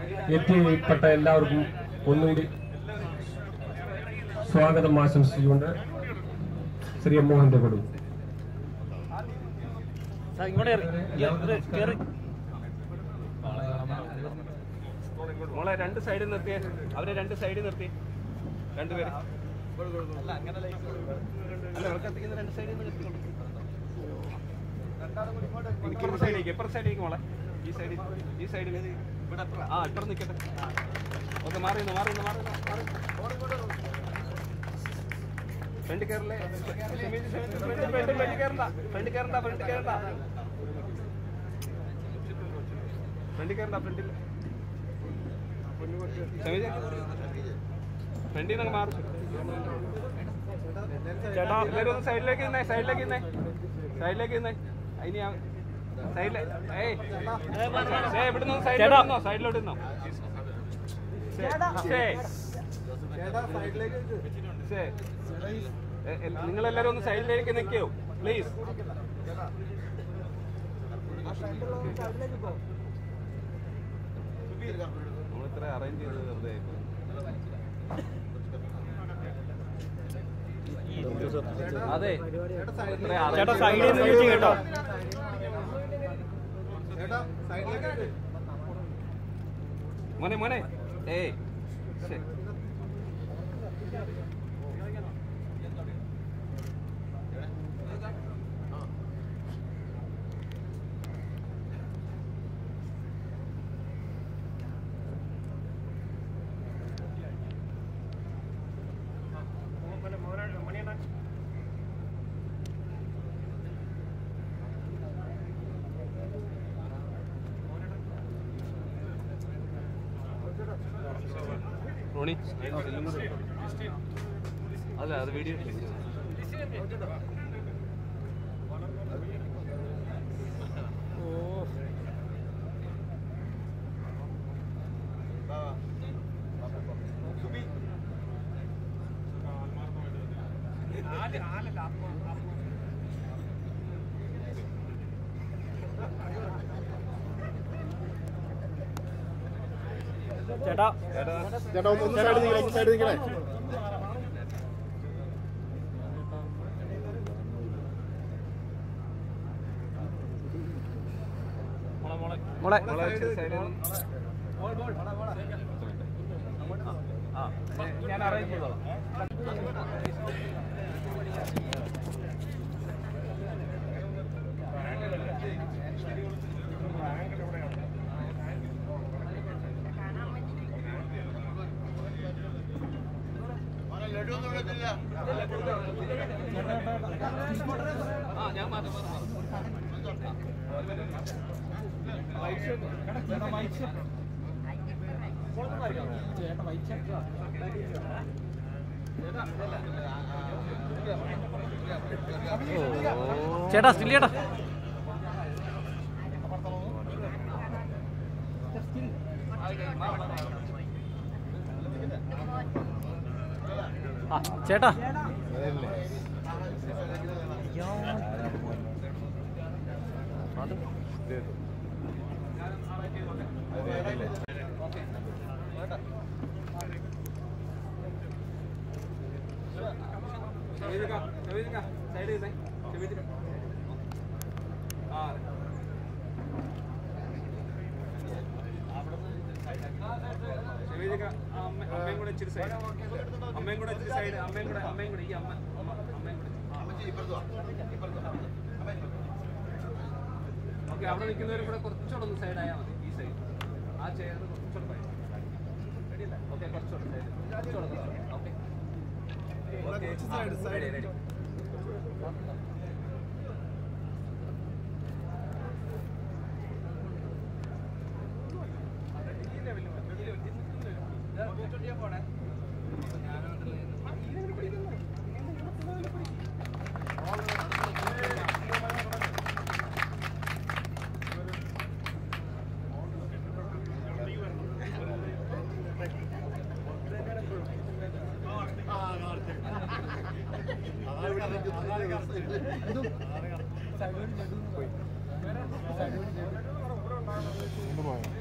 എത്തിപ്പെട്ട എല്ലാവർക്കും ഒന്നുകൂടി സ്വാഗതം ആശംസിച്ചുകൊണ്ട് ശ്രീ മോഹന്റെ കൊടുക്കും ഇങ്ങോട്ട് കേറി മോളെ രണ്ട് സൈഡിൽ നിർത്തിയേ അവരെ രണ്ട് സൈഡിൽ നിർത്തി രണ്ടുപേര് അല്ല വിളക്കത്തിക്കുന്ന രണ്ട് സൈഡിൽ നിന്ന് നിർത്തിക്കോളൂ ഇപ്പുറത്തെ സൈഡിലേക്ക് ഇപ്പുറത്തെ സൈഡിലേക്ക് മോളെ ഈ സൈഡിൽ ഈ സൈഡിൽ ആ ഇപ്പുറം നിൽക്കട്ടെ ഓക്കെ മാറി നിന്ന് മാറി നിന്ന് മാറി നിന്ന്, മാറി ഫ്രണ്ട് കയറില്ലേ ഫ്രണ്ട് കയറണ്ട ഫ്രണ്ട് കയറണ്ട ഫ്രണ്ട് കയറണ്ട ഫ്രണ്ട് കയറണ്ട ഫ്രണ്ടിൽ ഫ്രണ്ടിൽ നിന്ന് മാറും ചേട്ടാ എല്ലാവരും ഒന്ന് സൈഡിലേക്ക് നിന്നേ സൈഡിലേക്ക് നിന്നേ സൈഡിലേക്ക് നിന്നേ അതിന് ഞാൻ സൈഡിലെ ഏയ് ഏയ് ഇവിടുന്ന് സൈഡിലോട്ട് നിന്നോ സൈഡിലോട്ട് നിന്നോ നിങ്ങൾ എല്ലാവരും ഒന്ന് സൈഡിലേക്ക് നിൽക്കോ പ്ലീസ് നമ്മളിത്ര അറേഞ്ച് ചെയ്തത് വെറുതെ ആയിപ്പോയി. അതെ ഇത്ര arrange ചേട്ടാ ചെയ്തത് സൈഡിൽ നിന്ന് ചോദിച്ചു കേട്ടോ മോനെ മോനെ ഏയ് ശ്ശെ. റോണി അല്ല അത് വീഡിയോ ചേട്ടാ ചേട്ടാ ഒന്ന് ഒന്ന് സൈഡ് നിൽക്കണേ ഒന്ന് സൈഡ് നിൽക്കണേ മോളെ ഞാൻ അറേഞ്ച് ചെയ്തോളാം ആ ഞാൻ മാറ്റി മാറ്റി ചേട്ടാ സ്റ്റിൽ ചേട്ടാ ആ ചേട്ടാ സൈഡ് ചെയ്തേ ക്ഷമിച്ചിട്ട് ആ ക്ഷമിച്ചിക്ക അമ്മ അമ്മയും കൂടെ ഇച്ചിരി സൈഡ് അമ്മയും കൂടെ ഇച്ചിരി സൈഡ് അമ്മയും കൂടെ അമ്മയും കൂടെ ഈ അമ്മ അമ്മ അമ്മയും കൂടെ ഓക്കെ അവിടെ നിൽക്കുന്നവരും കൂടെ കുറച്ചുകൂടെ ഒന്ന് സൈഡ് ആയാൽ മതി ഈ സൈഡ് ആ ചെയർ കുറച്ചുകൂടെ പോയി റെഡിയല്ലേ ഓക്കെ കുറച്ചുകൂടെ സൈഡ് കുറച്ചുകൂടെ ഓക്കെ ഓക്കെ റെഡി റെഡി ഒന്ന് പോയോ